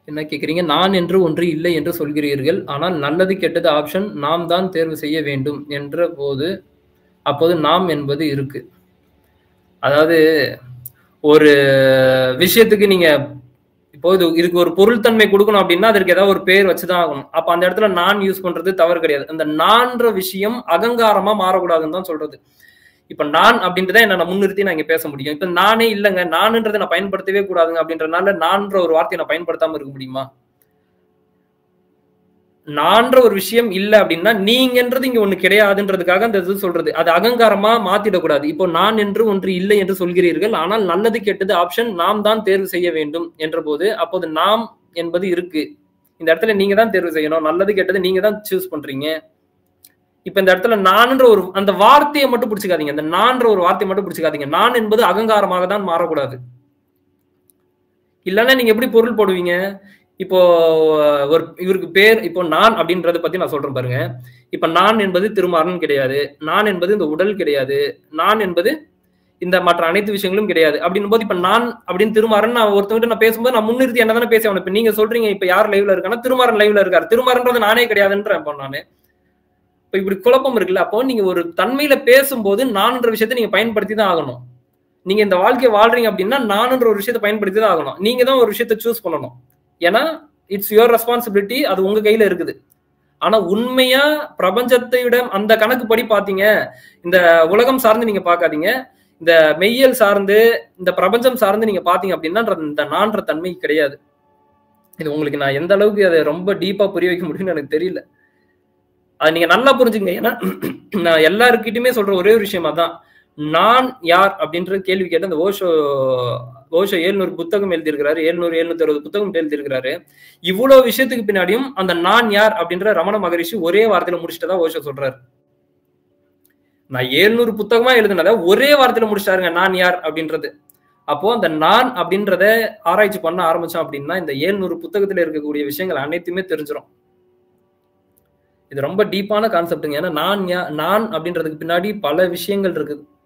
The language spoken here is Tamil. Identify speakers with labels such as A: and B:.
A: என்ன கேட்குறீங்க நான் என்று ஒன்று இல்லை என்று சொல்கிறீர்கள் ஆனால் நல்லது கெட்டது ஆப்ஷன் நாம் தான் தேர்வு செய்ய வேண்டும் என்ற போது அப்போது நாம் என்பது இருக்கு அதாவது ஒரு விஷயத்துக்கு நீங்க இப்போ இது இதுக்கு ஒரு பொருள்தன்மை கொடுக்கணும் அப்படின்னா அதற்கு ஏதாவது ஒரு பேர் வச்சுதான் ஆகணும் அப்ப அந்த இடத்துல நான் யூஸ் பண்றது தவறு கிடையாது அந்த நான்ற விஷயம் அகங்காரமா மாறக்கூடாதுன்னு தான் சொல்றது இப்ப நான் அப்படின்றத என்ன முன்னிறுத்தி நான் இங்க பேச முடியும் இப்ப நானே இல்லைங்க நானுன்றதை நான் பயன்படுத்தவே கூடாதுங்க அப்படின்றனால நான்ற ஒரு வார்த்தையை நான் பயன்படுத்தாம இருக்க முடியுமா நான்ற ஒரு விஷயம் இல்லை அப்படின்னா நீங்கன்றது இங்க ஒண்ணு கிடையாதுன்றதுக்காக அந்த இது சொல்றது அது அகங்காரமா மாத்திடக்கூடாது இப்போ நான் என்று ஒன்று இல்லை என்று சொல்கிறீர்கள் ஆனால் நல்லது கெட்டது ஆப்ஷன் நாம் தான் தேர்வு செய்ய வேண்டும் என்ற போது அப்போது நாம் என்பது இருக்கு இந்த இடத்துல நீங்க தான் தேர்வு செய்யணும் நல்லது கெட்டது நீங்க தான் சூஸ் பண்றீங்க இப்ப இந்த இடத்துல நான்ன்ற ஒரு அந்த வார்த்தையை மட்டும் பிடிச்சிக்காதீங்க இந்த நான்ற ஒரு வார்த்தையை மட்டும் பிடிச்சிக்காதீங்க நான் என்பது அகங்காரமாக தான் மாறக்கூடாது இல்லைன்னா நீங்க எப்படி பொருள் போடுவீங்க இப்போ ஒரு இவருக்கு பேர் இப்போ நான் அப்படின்றத பத்தி நான் சொல்றேன் பாருங்க இப்ப நான் என்பது திருமாறன் கிடையாது நான் என்பது இந்த உடல் கிடையாது நான் என்பது இந்த மற்ற அனைத்து விஷயங்களும் கிடையாது அப்படின்னும் போது இப்ப நான் அப்படின்னு திருமாறன் நான் ஒருத்தவங்க நான் பேசும்போது நான் முன்னிறுத்தி என்ன தானே பேச இப்ப நீங்க சொல்றீங்க இப்ப யார் லைவ்ல இருக்கானா திருமாறன் லைவ்ல இருக்காரு திருமாறன்றது நானே கிடையாதுன்ற இப்போ நானு இப்ப இப்படி குழப்பம் இருக்குல்ல அப்போ நீங்க ஒரு தன்மையில பேசும்போது நான்ன்ற விஷயத்தை நீங்க பயன்படுத்தி தான் ஆகணும் நீங்க இந்த வாழ்க்கையை வாழ்றீங்க அப்படின்னா நானுன்ற ஒரு விஷயத்தை பயன்படுத்தி தான் ஆகணும் நீங்க தான் ஒரு விஷயத்த சூஸ் பண்ணணும் ஏன்னா இட்ஸ் யுவர் ரெஸ்பான்சிபிலிட்டி அது உங்க கையில இருக்குது ஆனா உண்மையா பிரபஞ்சத்தையிட அந்த கணக்குப்படி பாத்தீங்க இந்த உலகம் சார்ந்து நீங்க பாக்காதீங்க இந்த மெய்யல் சார்ந்து இந்த பிரபஞ்சம் சார்ந்து நீங்க பாத்தீங்க அப்படின்னா இந்த நான்ற தன்மை கிடையாது இது உங்களுக்கு நான் எந்த அளவுக்கு அதை ரொம்ப டீப்பா புரிய வைக்க முடியும்னு எனக்கு தெரியல அது நீங்க நல்லா புரிஞ்சுங்க ஏன்னா நான் எல்லாருக்கிட்டுமே சொல்ற ஒரே ஒரு விஷயமா தான் நான் யார் அப்படின்ற கேள்வி கேட்டு அந்த ஓஷோ ஓஷோ ஏழ்நூறு புத்தகம் எழுதியிருக்கிறாரு ஏழ்நூறு எழுநூத்தி அறுபது புத்தகம் எழுதியிருக்கிறாரு இவ்வளவு விஷயத்துக்கு பின்னாடியும் அந்த நான் யார் அப்படின்ற ரமண மகரிஷி ஒரே வார்த்தையில முடிச்சுட்டதா ஓஷோ சொல்றாரு நான் ஏழ்நூறு புத்தகமா எழுதுனத ஒரே வார்த்தையில முடிச்சிட்டாருங்க நான் யார் அப்படின்றது அப்போ அந்த நான் அப்படின்றத ஆராய்ச்சி பண்ண ஆரம்பிச்சோம் அப்படின்னா இந்த ஏழ்நூறு புத்தகத்துல இருக்கக்கூடிய விஷயங்கள் அனைத்துமே தெரிஞ்சிடும் இது ரொம்ப டீப்பான கான்செப்ட்டுங்க ஏன்னா நான் நான் அப்படின்றதுக்கு பின்னாடி பல விஷயங்கள் இருக்குது